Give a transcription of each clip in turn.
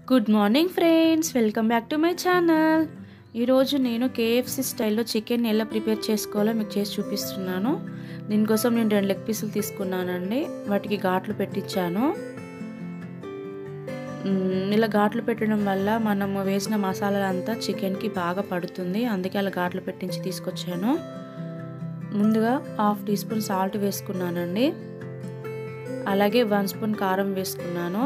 good morning friends welcome back to my channel ఈరోజు నేను KFC స్టైల్లో చికెన్ ఎలా ప్రిపేర్ చేసుకోవాలో మీకు చేసి చూపిస్తున్నాను దీనికోసం నేను రెండు లెగ్ పీసులు తీసుకున్నానండి వాటికి ఘాట్లు పెట్టించాను మ్, ఇలా ఘాట్లు పెట్టడం వల్ల మనం వేసిన మసాలా అంతా చికెన్కి బాగా పడుతుంది అందుకే అలా ఘాట్లు పెట్టించి తీసుకొచ్చాను ముందుగా హాఫ్ టీ స్పూన్ సాల్ట్ వేసుకున్నానండి అలాగే వన్ స్పూన్ కారం వేసుకున్నాను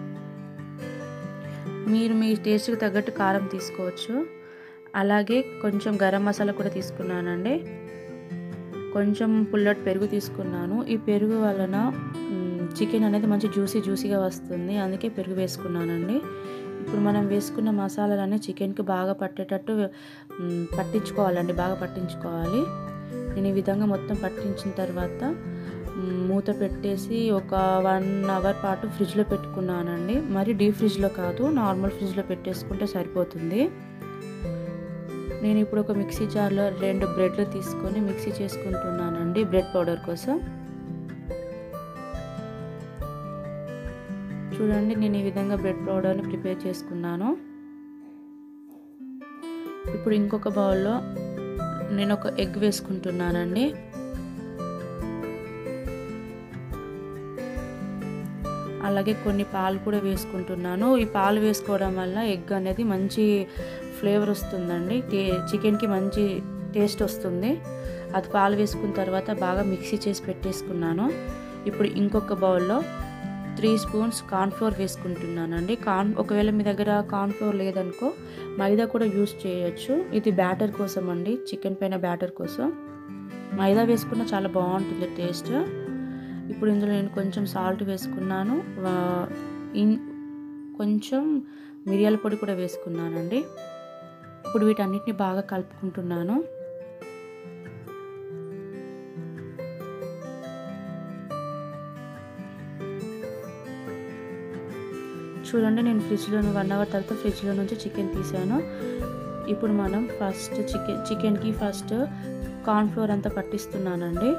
మీరు మీ టేస్ట్కి తగ్గట్టు కారం తీసుకోవచ్చు అలాగే కొంచెం గరం మసాలా కూడా తీసుకున్నానండి కొంచెం పుల్లటి పెరుగు తీసుకున్నాను ఈ పెరుగు వలన చికెన్ అనేది మంచి జ్యూసీ జ్యూసీగా వస్తుంది అందుకే పెరుగు వేసుకున్నానండి ఇప్పుడు మనం వేసుకున్న మసాలాలన్నీ చికెన్కి బాగా పట్టేటట్టు మ్, పట్టించుకోవాలండి బాగా పట్టించుకోవాలి నేను ఈ విధంగా మొత్తం పట్టించిన తర్వాత మ్, మూత పెట్టేసి ఒక వన్ అవర్ పాటు ఫ్రిడ్జ్లో పెట్టుకున్నానండి మరి డీప్ ఫ్రిడ్జ్లో కాదు నార్మల్ ఫ్రిడ్జ్లో పెట్టేసుకుంటే సరిపోతుంది నేను ఇప్పుడు ఒక మిక్సీ జార్లో రెండు బ్రెడ్లు తీసుకొని మిక్సీ చేసుకుంటున్నానండి బ్రెడ్ పౌడర్ కోసం చూడండి నేను ఈ విధంగా బ్రెడ్ పౌడర్ని ప్రిపేర్ చేసుకున్నాను ఇప్పుడు ఇంకొక బౌల్లో నేను ఒక ఎగ్ వేసుకుంటున్నానండి అలాగే కొన్ని పాలు కూడా వేసుకుంటున్నాను ఈ పాలు వేసుకోవడం వల్ల ఎగ్ అనేది మంచి ఫ్లేవర్ వస్తుందండి టే చికెన్కి మంచి టేస్ట్ వస్తుంది అది పాలు వేసుకున్న తర్వాత బాగా మిక్సీ చేసి పెట్టేసుకున్నాను ఇప్పుడు ఇంకొక బౌల్లో త్రీ స్పూన్స్ కార్న్ఫ్లోర్ వేసుకుంటున్నానండి కార్న్ ఒకవేళ మీ దగ్గర కార్న్ఫ్లోర్ లేదనుకో మైదా కూడా యూస్ చేయొచ్చు ఇది బ్యాటర్ కోసం అండి చికెన్ పైన బ్యాటర్ కోసం మైదా వేసుకున్న చాలా బాగుంటుంది టేస్ట్ ఇప్పుడు ఇందులో నేను కొంచెం సాల్ట్ వేసుకున్నాను ఇన్ కొంచెం మిరియాల పొడి కూడా వేసుకున్నానండి ఇప్పుడు వీటన్నిటిని బాగా కలుపుకుంటున్నాను చూడండి నేను ఫ్రిడ్జ్లో వన్ అవర్ తర్వాత ఫ్రిడ్జ్లో నుంచి చికెన్ తీసాను ఇప్పుడు మనం ఫస్ట్ చికెన్ చికెన్కి ఫస్ట్ కార్న్ఫ్లోర్ అంతా పట్టిస్తున్నానండి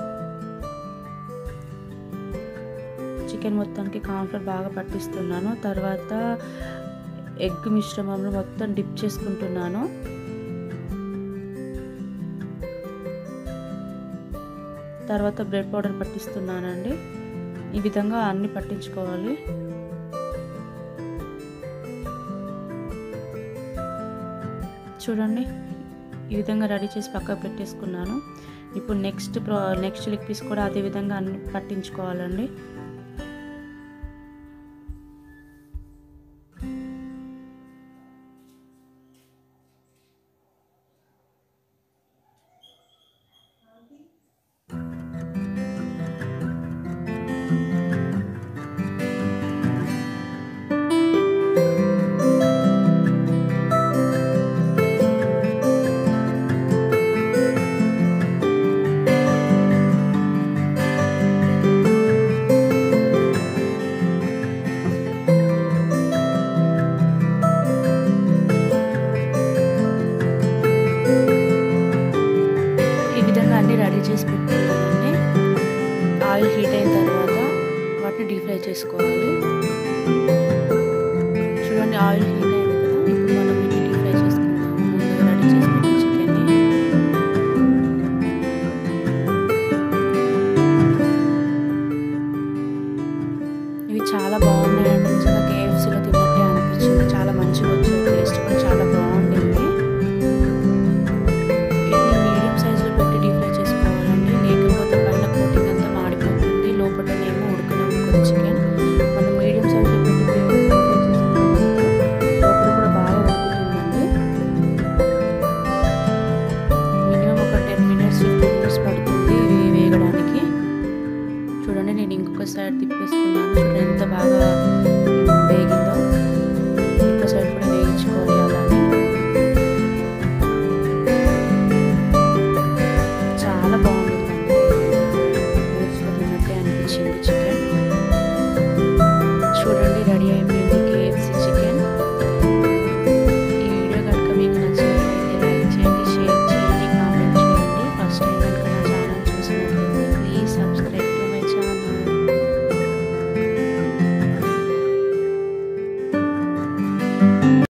చికెన్ మొత్తానికి కార్న్ఫ్లోర్ బాగా పట్టిస్తున్నాను తర్వాత ఎగ్ మిశ్రమంలో మొత్తం డిప్ చేసుకుంటున్నాను తర్వాత బ్రెడ్ పౌడర్ పట్టిస్తున్నానండి ఈ విధంగా అన్ని పట్టించుకోవాలి చూడండి ఈ విధంగా రెడీ చేసి పక్కకు పెట్టేసుకున్నాను ఇప్పుడు next pro next leg piece కూడా అదే విధంగా అన్ని పట్టించుకోవాలండి ఈ విధంగా అన్ని రెడీ చేసి పెట్టుకున్నానండి ఆయిల్ హీట్ అయిన తర్వాత వాటిని డీప్ ఫ్రై చేసుకోవాలి చూడండి ఆయిల్